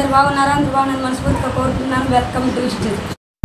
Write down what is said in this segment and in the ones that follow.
అందరు బాగున్నారా అందరు బాగున్నారు మనస్ఫూర్తిగా కోరుకుంటున్నాను వెల్కమ్ టు స్టేజ్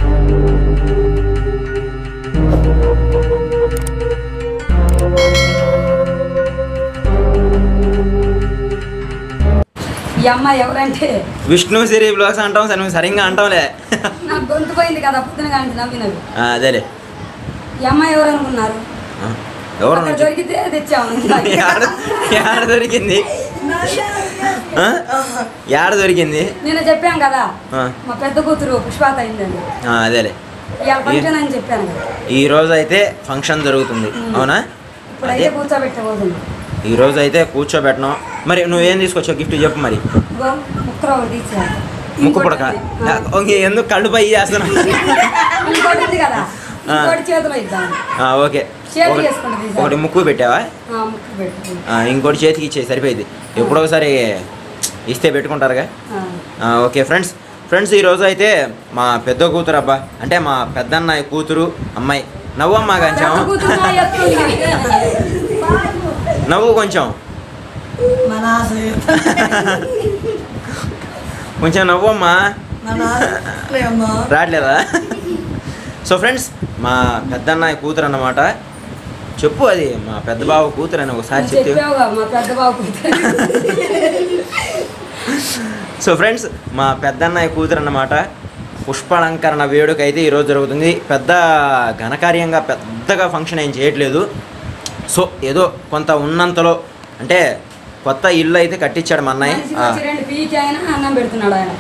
ఈ అమ్మాయి ఎవరంటే విష్ణు సిరి బ్లాగ్స్ అంటాం సరే నువ్వు సరిగ్గా అంటాంలే నాకు గొంతు పోయింది కదా పొద్దున కానీ నవ్వినవి ఆ, అదేలే ఈ అమ్మాయి ఎవరు అనుకున్నారు ఆ, ఎవరు అక్కడ నుంచి దొరికితే తెచ్చాము యాడ యాడ దొరికింది ఆ? యాడ దొరికింది నేను చెప్పాను కదా ఆ, మా పెద్ద కూతురు పుష్పాత అయిందండి ఆ, అదేలే ఇవాళ ఫంక్షన్ అని చెప్పాను కదా ఈ రోజు అయితే ఫంక్షన్ జరుగుతుంది అవునా ఇప్పుడైతే అదే కూర్చోబెట్టబోతుంది ఈ రోజు అయితే కూర్చోబెట్టను మరి నువ్వేం తీసుకొచ్చావు గిఫ్ట్ చెప్పు మరి ఇదిగో ముక్కర ఒకటి తీసేయాలి ముక్కు పుడక ఓకే, ఎందుకు కళ్ళు పై చేస్తున్నావు ఇంకోటి ఉంది కదా ఆ. ఇంకోటి చేతిలో ఇద్దాం ఆ, ఓకే చేతికి ఒకటి- వేసుకుంటుంది ఈసారి. ఒకటి ముక్కు పెట్టావా ఆ, ముక్కు పెట్టు ఆ, ఇంకోటి చేతికి ఇచ్చే సరిపోయింది ఎప్పుడో ఒకసారి ఇస్తే పెట్టుకుంటారుగా ఆ. ఆ, ఓకే ఫ్రెండ్స్ ఫ్రెండ్స్ ఈరోజు అయితే మా పెద్ద కూతురు అబ్బా అంటే మా పెద్దన్నయ్య కూతురు అమ్మాయి నవ్వమ్మా కొంచెం పెద్ద కూతురు నా ఎత్తుంది. నవ్వు కొంచెం మన ఆశ కొంచెం నవ్వమ్మా మన ఆశలేమ్మా రావట్లేదా సో ఫ్రెండ్స్ మా పెద్దన్నయ్య కూతురు అన్నమాట చెప్పు అది మా పెద్ద బావ కూతురు అని ఒకసారి నువ్వు చెప్తే చెప్పావుగా మా పెద్ద బాబు కూతురు. సో ఫ్రెండ్స్ మా పెద్దన్నయ్య కూతురు అన్నమాట పుష్పాలంకరణ వేడుక అయితే ఈరోజు జరుగుతుంది పెద్ద ఘనకార్యంగా పెద్దగా ఫంక్షన్ ఏం చేయట్లేదు సో ఏదో కొంత ఉన్నంతలో అంటే కొత్త ఇల్లు అయితే కట్టించాడు మా అన్నయ్య మనిషికి ఆ, వచ్చి రెండు పీకి ఆయన అన్నం పెడుతున్నాడు ఆయన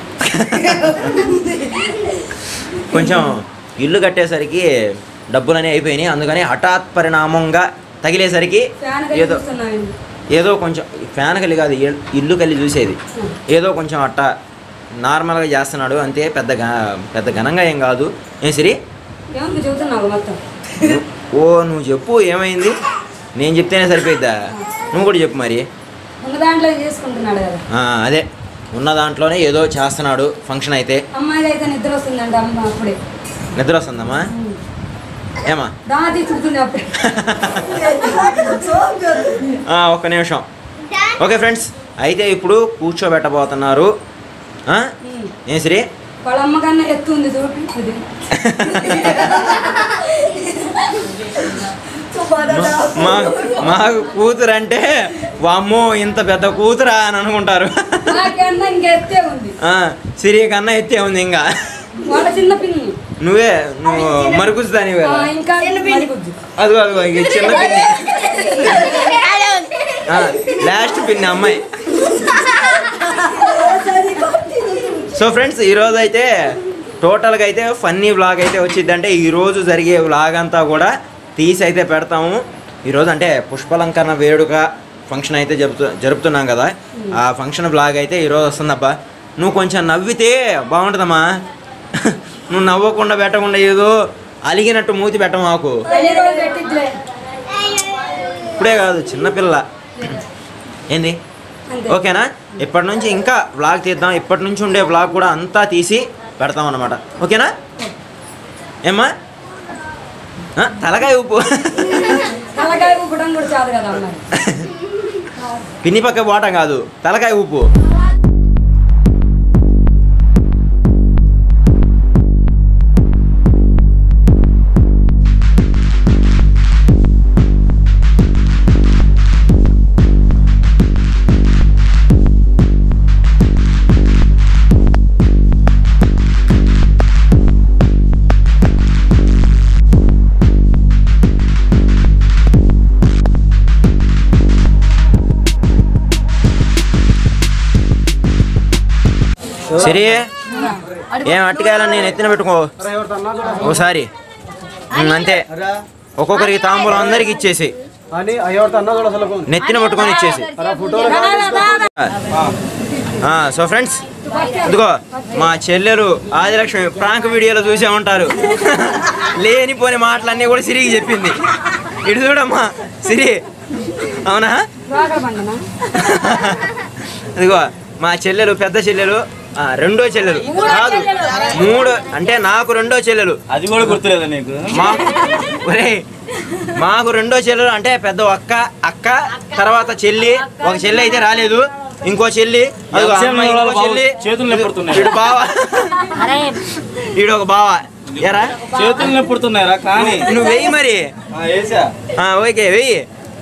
కొంచెం ఇల్లు కట్టేసరికి డబ్బులనే అయిపోయినాయి అందుకని హఠాత్ పరిణామంగా తగిలేసరికి ఫ్యాన్ ఏదో చూస్తున్నాను ఏదో కొంచెం ఫ్యాన్ కలిగి కాదు ఇల్- ఇల్లు కలిగి చూసేది ఏదో కొంచెం అట్ట నార్మల్గా చేస్తున్నాడు అంతే పెద్ద ఘ- పెద్ద ఘనంగా ఏం కాదు ఏం సిరి ఏమన్నా చెబుతున్నావు మొత్తం ను- ఓ నువ్వు చెప్పు ఏమైంది నేను చెప్తేనే సరిపోయిద్దా నువ్వు కూడా చెప్పు మరి ఉన్న దాంట్లో చేసుకుంటున్నాడు కదా ఆ, అదే ఉన్న దాంట్లోనే ఏదో చేస్తున్నాడు ఫంక్షన్ అయితే అమ్మాయికి అయితే నిద్ర వస్తుందంట అమ్మ అప్పుడే నిద్ర వస్తుందమ్మా ఏమా దా తీసుకుంటుంది అప్పుడే ఆ, ఒక్క నిమిషం ఓకే ఫ్రెండ్స్ అయితే ఇప్పుడు కూర్చోబెట్టబోతున్నారు ఆ? ఏం శ్రీ వాళ్ళ అమ్మకన్నా ఎత్తుంది చూపి ఇది మా మా కూతురు అంటే వామ్మో ఇంత పెద్ద కూతురా అని అనుకుంటారు నాకన్నా ఇంకా ఎత్తే ఉంది ఆ, సిరి కన్నా ఎత్తే ఉంది ఇంకా వాళ్ళ చిన్న పిన్ని నువ్వే నువ్వు మరుగుద్దాని ఆ, ఇంకా మరికొద్దు. అదిగో అదిగో ఇంక ఈ చిన్న పిన్ని లాస్ట్ పిన్ని అమ్మాయి సో ఫ్రెండ్స్ ఈరోజు అయితే టోటల్గా అయితే ఫన్నీ వ్లాగ్ అయితే వచ్చిందంటే ఈరోజు జరిగే వ్లాగ్ అంతా కూడా తీసి అయితే పెడతాము ఈరోజు అంటే పుష్పలంకరణ వేడుక ఫంక్షన్ అయితే జరుపుతు జరుపుతున్నాం కదా ఆ ఫంక్షన్ వ్లాగ్ అయితే ఈరోజు వస్తుందబ్బా నువ్వు కొంచెం నవ్వితే బాగుంటుందమ్మా నువ్వు నవ్వకుండా పెట్టకుండా ఏదో అలిగినట్టు మూతి పెట్ట మాకు ఎన్ని రోజులు పెట్టిద్దిలే ఇప్పుడే కాదు చిన్నపిల్ల ఏంది అంతే ఓకేనా ఇప్పటి నుంచి ఇంకా వ్లాగ్ తీద్దాం ఇప్పటి నుంచి ఉండే వ్లాగ్ కూడా అంతా తీసి పెడతాం అన్నమాట ఓకేనా ఏమ్మా ఆ, తలకాయ ఉప్పు తలకాయ ఊపడం కూడా చాలు కదా అమ్మాయి పిన్ని పక్క పోవటం కాదు తలకాయ ఉప్పు సరే ఏం అట్టుకాయాలని నేను ఎత్తిన పెట్టుకో ఓసారి ఉమ్, అంతే ఒక్కొక్కరికి తాంబూలం అందరికి ఇచ్చేసి అని అయ్యవాడితో అన్నా కూడా అసలు నెత్తిన పట్టుకొని ఇచ్చేసి అలా ఫోటోలు ఆ, సో ఫ్రెండ్స్ ఇదిగో మా చెల్లెలు ఆదిలక్ష్మి ప్రాంక్ వీడియోలో చూసే ఉంటారు లేనిపోని మాటలన్నీ కూడా సిరికి చెప్పింది ఇటు చూడమ్మా సిరి అవునా రోగల పండున ఇదిగో మా చెల్లెలు పెద్ద చెల్లెలు ఆ, రెండో చెల్లెలు కాదు మూడో అంటే నాకు రెండో చెల్లెలు అది కూడా గుర్తులేదా నీకు మా ఒరేయ్, మాకు రెండో చెల్లెలు అంటే పెద్ద అక్క అక్క తర్వాత చెల్లి ఒక చెల్లి అయితే రాలేదు ఇంకో చెల్లి అదిగో ఎంతసేపు అమ్మ, ఇంకో నిలబడాలి బాబు? చెల్లి చేతులు నొప్పుడుతున్నాయి. ఈడు బావ ఈడు ఒక బావ ఎరా చేతులు నొప్పుడుతున్నాయరా కానీ నువ్వు వెయ్యి మరి ఆ, వేసా ఆ, ఓకే వెయ్యి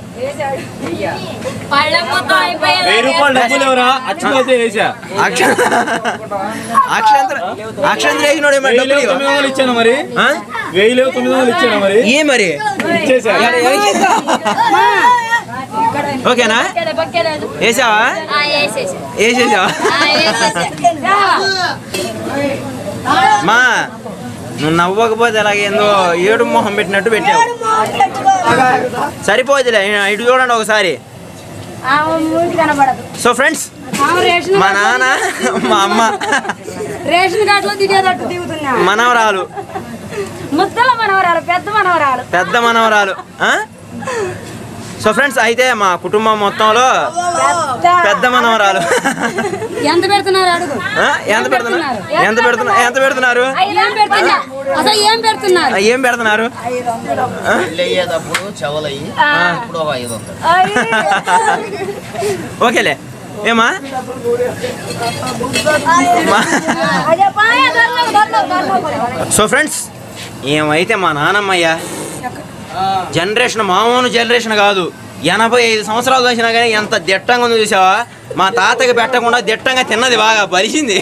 పళ్ళ మొత్తం అయిపోయేది వెయ్యి రూపాయలు డబ్బులు ఎవరా అచ్చుకైతే వేసా అక్ష అక్షంతర అక్షంతర వేసినోడు ఏమో వెయ్యి డబ్బులు లేవు తొమ్మిది ఇవ్వ. వందలు ఇచ్చాను మరి ఆ? వెయ్యి లేవు తొమ్మిది వందలు ఇచ్చాను మరి ఏ మరి ఇచ్చేసా ఎడ- ఎవరికి ఇస్తావ్? ఓకేనా వేసావా వేసేసావా మా నువ్వు నవ్వకపోతే అలాగేందో ఏడు మొహం పెట్టినట్టు పెట్టావు సరిపోదులే ఇటు చూడండి ఒకసారి కనబడదు సో ఫ్రెండ్స్ రేషన్ మా నాన్న మా అమ్మ రేషన్ కార్డులో దిగేటట్టు దిగుతున్నా మనవరాలు ముద్దల మనవరాలు పెద్ద మనవరాలు పెద్ద మనవరాలు ఆ? సో ఫ్రెండ్స్ అయితే మా కుటుంబం మొత్తంలో పెద్ద మనవరాలు ఎంత పెడుతున్నారు అడుగు ఆ? ఎంత పెడుతున్నారు ఎంత పెడుతున్నా ఎంత పెడుతున్నారు ఏం పెడుతున్నా అసలు ఏం పెడుతున్నారు ఆ, ఏం పెడుతున్నారు అయ్యేటప్పుడు చెవలయ్యి ఆ. ఇప్పుడు ఒక ఐదు వందలు ఓకేలే ఏమా మా- అదే పాయ దొరలో దొరలో దొరలో సో ఫ్రెండ్స్ ఏమైతే మా నాన్నమ్మయ్య జనరేషన్ మామూలు జనరేషన్ కాదు ఎనభై ఐదు సంవత్సరాలు వచ్చినా కానీ ఎంత దిట్టంగా ఉందో చూసావా మా తాతకి పెట్టకుండా దిట్టంగా తిన్నది బాగా బలిసింది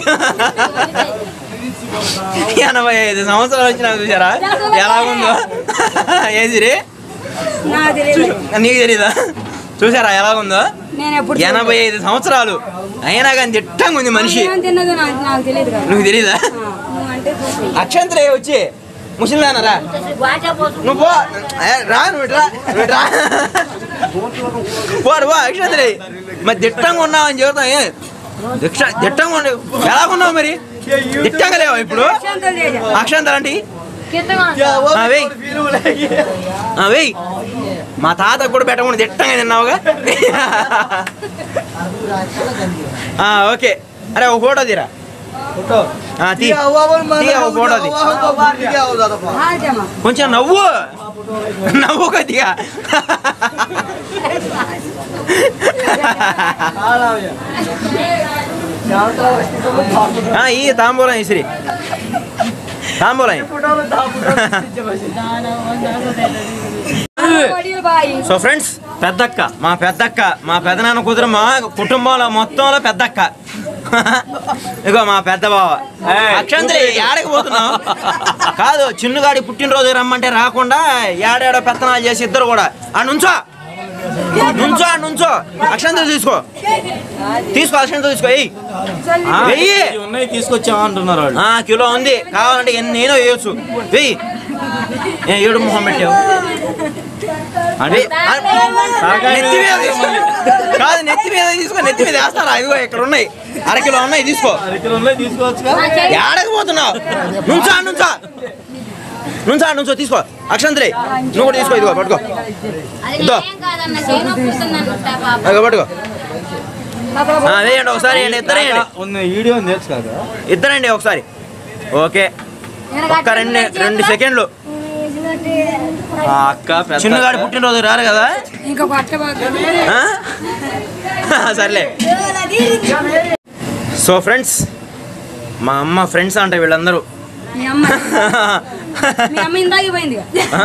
ఎనభై ఐదు సంవత్సరాలు వచ్చినా చూసారా ఎలా ఉందో ఏసిరి నాది తెలియదు. నీకు తెలీదా చూసారా ఎలా ఉందో నేను ఎప్పుడు ఎనభై ఐదు సంవత్సరాలు అయినా కానీ దిట్టంగా ఉంది మనిషి ఏం తిన్నదో నాకు నాకు తెలియదు కదా నువ్వు తెలీదా ఆ, నువ్వు అంటే చూసి. అక్షంతరే వచ్చి ముసలిదానరా నువ్వు పో ఏ, రా నువ్వు ఇటు రా నువ్వు ఇటు రా పోడు పో అక్షంతరే మరి దిట్టంగా ఉన్నావు అని చెబుతాం ఏ దీక్ష దిట్టంగా ఉండి ఎలా ఉన్నావు మరి దిట్టంగా లేవా ఇప్పుడు అక్షంతలు చేశా. అక్షంతలు అంటే వెయ్యి ఆ, వెయ్యి మా తాత కూడా పెట్టకుండా దిట్టంగా తిన్నావుగా ఆ, ఓకే అరే ఒక ఫోటో తీరా ఆ, తీ తీ, ఒక ఫోటో తీ రాజమ్మ. కొంచెం నవ్వు నవ్వు కొద్దిగా ఆ, ఈ తాంబూలం ఇసిరి తాంబూలం ఇయ్యి. వడియలు బాయి. సో ఫ్రెండ్స్ పెద్దక్క మా పెద్దక్క మా పెదనాన్న కూతురు మా కుటుంబంలో మొత్తంలో పెద్దక్క ఇగో మా పెద్ద బావ అక్షంతరి ఏడకి పోతున్నావు కాదు చిన్నుగాడి పుట్టినరోజు రమ్మంటే రాకుండా ఏడాడో పెత్తనాలు చేసి ఇద్దరు కూడా ఆ నుంచో నుంచో ఆ నుంచో అక్షంతలు తీసుకో తీసుకో అక్షంతలు తీసుకో ఎయ్యి ఆ, వెయ్యి. ఇవి ఉన్నాయి తీసుకొచ్చావా అంటున్నారు వాళ్ళు ఆ కిలో ఉంది కావాలంటే ఎన్ని నేను వేయచ్చు వెయ్యి ఏ ఏడు మొహం పెట్టావు అదే నెత్తి మీద తీసుకో. కాదు నెత్తి మీద తీసుకో నెత్తి మీద వేస్తారా ఇదిగో ఇక్కడ ఉన్నాయి అరకిలో ఉన్నాయి తీసుకో అరకిలో ఉన్నాయి తీసుకోవచ్చుగా ఏడకి పోతున్నావు నుంచా నుంచా నుంచా నుంచో తీసుకో అక్షంతరే నువ్వు కూడా తీసుకో ఇదిగో పట్టుకో ఇదో అదిగో పట్టుకో ఆ, వేయండి ఒకసారి వేయండి ఇద్దరు వేయండి ఉన్న వీడియో నేర్చు కాదు ఇద్దరండి ఒకసారి ఓకే ఒక్క రెండు రెండు సెకండ్లు ఆ అక్క పెద్ద చిన్నగాడు పుట్టినరోజు రారు కదా ఇంకా కొట్ట బాగా ఆ? సర్లే సో ఫ్రెండ్స్ మా అమ్మ ఫ్రెండ్స్ అంట వీళ్ళందరూ మీ అమ్మ మీ అమ్మ ఇందాక పోయింది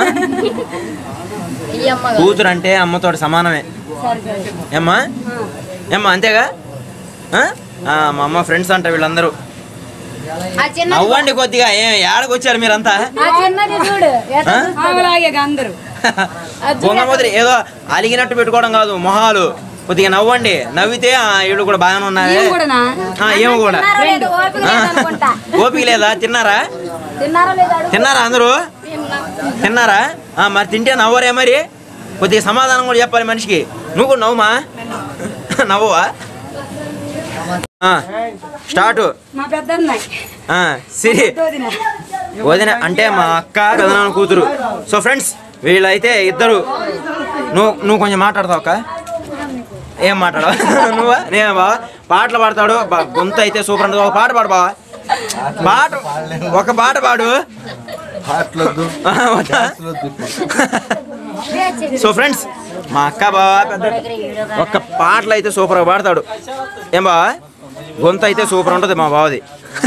కూతురు అంటే అమ్మతోటి సమానమే సరే సరే ఏమ్మా ఏమ్మా అంతేగా ఆ? ఆ, మా అమ్మ ఫ్రెండ్స్ అంట వీళ్ళందరూ అవ్వండి కొద్దిగా ఏ ఏడకు వచ్చారు మీరంతా ఆ చిన్నది చూడు ఆమెలాగే అందరూ బొంగమూతిరి ఏదో అలిగినట్టు పెట్టుకోవడం కాదు మొహాలు కొద్దిగా నవ్వండి నవ్వితే ఆ, వీళ్ళు కూడా బాగానే ఉన్నారే ఏం కూడానా ఆ, ఏమో కూడా రెండు ఓపిక లేదనుకుంటా. ఓపిక లేదా తిన్నారా తిన్నారా లేదా అడుగు. తిన్నారా అందరూ తిన్నారా ఆ, మరి తింటే నవ్వరే మరి కొద్దిగా సమాధానం కూడా చెప్పాలి మనిషికి నువ్వు కూడా నవ్వుమా నవ్వవా ఆ, స్టార్ట్ మా పెద్ద అమ్మాయి ఆ, సిరి వదిన. వదిన అంటే మా అక్క పెదనాన్న కూతురు సో ఫ్రెండ్స్ వీళ్ళైతే ఇద్దరు నువ్వు నువ్వు కొంచెం మాట్లాడతావు అక్క ఏం మాట్లాడవు నువ్వా నేను బావా పాటలు పాడతాడు బా- గొంతు అయితే సూపర్ ఉంటుంది ఒక పాట పాడు బావా పాట ఒక పాట పాడు ఆ, వద్దా? సో ఫ్రెండ్స్ మా అక్క బావ పెద్ద ఒక్క పాటలు అయితే సూపర్గా పాడతాడు ఏం బావా గొంతు అయితే సూపర్ ఉంటుంది మా బావది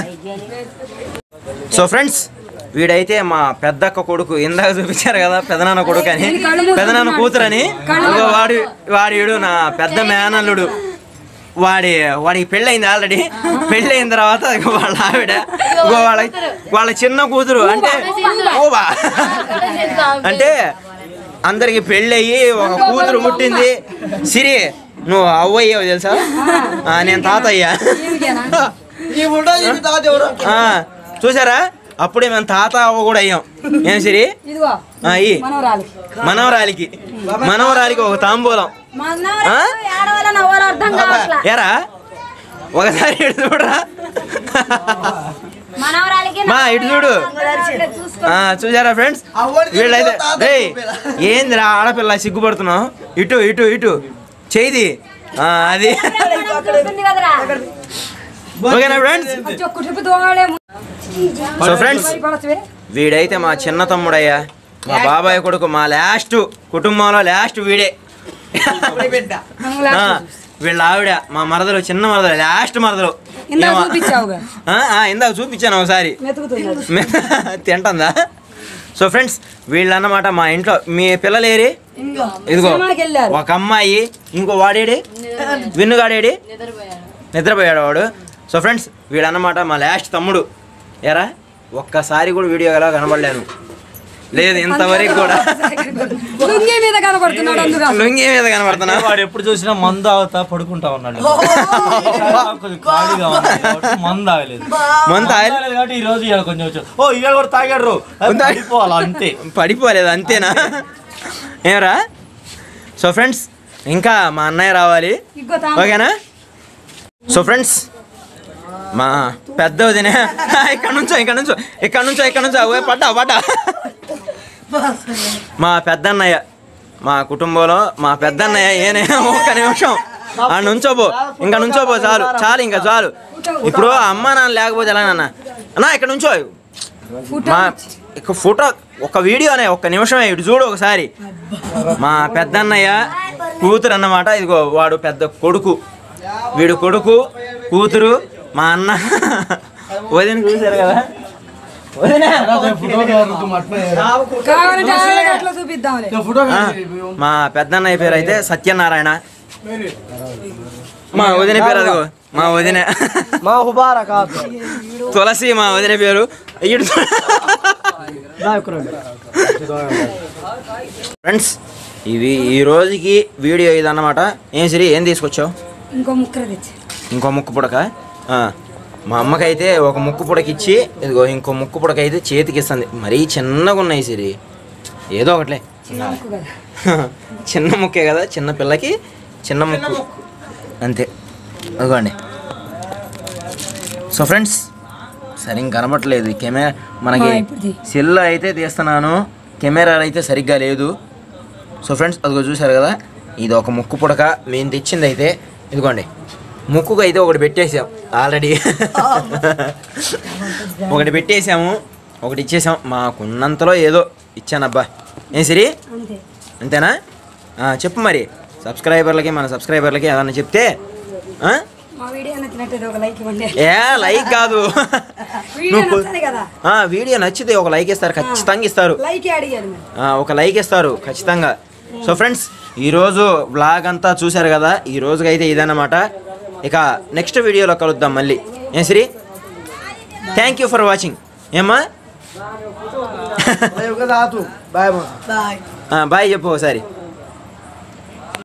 సో ఫ్రెండ్స్ వీడైతే మా పెద్దక్క కొడుకు ఇందాక చూపించారు కదా పెదనాన్న కొడుకు అని పెదనాన్న కూతురు అని ఇగో వాడి వాడి వీడు నా పెద్ద మేనల్లుడు వాడి వాడికి పెళ్ళయింది ఆల్రెడీ పెళ్ళయిన తర్వాత ఇగో వాళ్ళ ఆవిడ ఇగో వాళ్ళ వాళ్ళ చిన్న కూతురు అంటే ఓబా అంటే అందరికి పెళ్ళయి ఒక కూతురు పుట్టింది సిరి నువ్వు అవ్వయ్యావు తెలుసా ఆ, నేను తాతయ్య ఈ ఫోటో చూపి తాత ఎవరు ఆ, చూసారా అప్పుడే మేము తాత అవ్వ కూడా అయ్యాం ఏం సిరి ఇదిగో ఆ, ఈ మనవరాలి మనవరాలికి మనవరాలికి ఒక తాంబూలం ఆ? ఆడవాళ్ళ నవ్వాలో అర్థం కావట్లా ఏరా ఒకసారి ఇటు చూడరా మనవరాలికి మా ఇటు చూడు ఆ, చూసారా ఫ్రెండ్స్ వీళ్ళైతే రేయ్ ఏందిరా ఆడపిల్ల సిగ్గుపడుతున్నావు ఇటు ఇటు ఇటు చేయిది ఆ, అది ఓకేనా ఫ్రెండ్స్ కుటుంబ దోడే సో ఫ్రెండ్స్ వీడైతే మా చిన్న తమ్ముడయ్యా మా బాబాయ్ కొడుకు మా లాస్ట్ కుటుంబంలో లాస్ట్ వీడే ఆ, వీళ్ళ ఆవిడ మా మరదలు చిన్న మరదలు లాస్ట్ మరదలు ఇందాక ఏమో. చూపించావుగా. ఆ, ఆ, ఇందాక చూపించాను ఒకసారి మెతుకుతున్నది మే- తింటుందా సో ఫ్రెండ్స్ వీళ్ళన్నమాట మా ఇంట్లో మీ పిల్లలు ఏరి ఇదిగో సినిమాకి వెళ్ళారు. ఒక అమ్మాయి ఇంకో వాడేడి విన్నుగాడేడి నిద్రపోయాడు వాడు సో ఫ్రెండ్స్ వీడన్నమాట మా లాస్ట్ తమ్ముడు ఎరా ఒక్కసారి కూడా వీడియో ఎలా కనబడలేను లేదు ఇంతవరకు కూడా లుంగి మీద కనబడుతున్నాడు అందుగా లుంగి మీద కనబడుతున్నా వాడు ఎప్పుడు చూసినా మందు తాగుతా పడుకుంటా ఉన్నాడు కొంచెం ఖాళీగా ఉంది కాబట్టి మందు తాగలేదు మందు తాగలే- తాగలేదు కాబట్టి ఈ రోజు ఇవాళ కొంచెం వచ్చాడు ఓ ఇవాళ కూడా తాగాడు పడిపోవాలి అంతే పడిపోలేదు అంతేనా ఏమరా సో ఫ్రెండ్స్ ఇంకా మా అన్నయ్య రావాలి ఇగ్గో తాము ఓకేనా సో ఫ్రెండ్స్ మా పెద్ద వదిన ఇక్కడ నుంచో ఇక్కడ నుంచో ఇక్కడ నుంచో ఇక్కడ నుంచో ఓ పడ్డా పడ్డా మా పెద్దన్నయ్య మా కుటుంబంలో మా పెద్దన్నయ్య ఏనే ఒక్క నిమిషం ఆ నుంచోబో ఇంకా నుంచోబో చాలు చాలు ఇంకా చాలు ఇప్పుడు అమ్మ నాన్న లేకపోతే ఎలా నాన్న అన్నా ఇక్కడ నుంచో మా ఇక ఫోటో ఒక వీడియోనే ఒక్క నిమిషమే ఇటు చూడు ఒకసారి మా పెద్దన్నయ్య కూతురు అన్నమాట ఇదిగో వాడు పెద్ద కొడుకు వీడు కొడుకు కూతురు మా అన్న వదిన చూశారు కదా వదిన కావాలంటే అలాగే అట్లా చూపిద్దాంలే ఆ, మా పెద్దన్నయ్య పేరు అయితే సత్యనారాయణ మా వదిన పేరు అదిగో మా వదిన మా హుబారా కాదు తులసి మా వదిన పేరు ఇటు ఫ్రెండ్స్ ఇవి ఈ రోజుకి వీడియో ఇదన్నమాట ఏం సరి ఏం తీసుకొచ్చావు ఇంకో ముక్కర తెచ్చి ఇంకో ముక్కు పుడక ఆ, మా అమ్మకైతే ఒక ముక్కు పుడక ఇచ్చి ఇదిగో ఇంకో ముక్కు పుడక అయితే చేతికి ఇస్తుంది మరీ చిన్నగా ఉన్నాయి సిరి ఏదో ఒకట్లే చిన్న ముక్కు కదా చిన్న ముక్కే కదా చిన్న పిల్లకి చిన్న ముక్కు అంతే అదిగోండి సో ఫ్రెండ్స్ సరిగ్గా కనబట్టలేదు ఈ కెమెరా మనకి ఆ, ఇప్పుడు తీ. సెల్ అయితే తీస్తున్నాను కెమెరా అయితే సరిగ్గా లేదు సో ఫ్రెండ్స్ అదిగో చూసారు కదా ఇది ఒక ముక్కు పుడక మేము తెచ్చింది అయితే ఇదిగోండి ముక్కుకు అయితే ఒకటి పెట్టేసాం ఆల్రెడీ ఒకటి పెట్టేసాము ఒకటి ఇచ్చేసాం మాకున్నంతలో ఏదో ఇచ్చానబ్బా ఏం సిరి అంతే అంతేనా ఆ, చెప్పు మరి సబ్స్క్రైబర్లకి మన సబ్స్క్రైబర్లకి ఏదన్నా చెప్తే ఆ? మా వీడియో నచ్చినట్టు ఒక లైక్ ఇవ్వండి ఏ లైక్ కాదు వీడియో నువ్వు నచ్చాలి కదా ఆ, వీడియో నచ్చితే ఒక లైక్ ఇస్తారు ఖచ్చితంగా ఇస్తారు లైక్ అడిగారు మరి ఆ, ఒక లైక్ ఇస్తారు ఖచ్చితంగా సో ఫ్రెండ్స్ ఈరోజు బ్లాగ్ అంతా చూశారు కదా ఈ రోజుకైతే ఇదన్నమాట ఇక నెక్స్ట్ వీడియోలో కలుద్దాం మళ్ళీ ఏం Shri thank you for watching ఏమ్మా బాయ్ బాయ్ చెప్పు ఒకసారి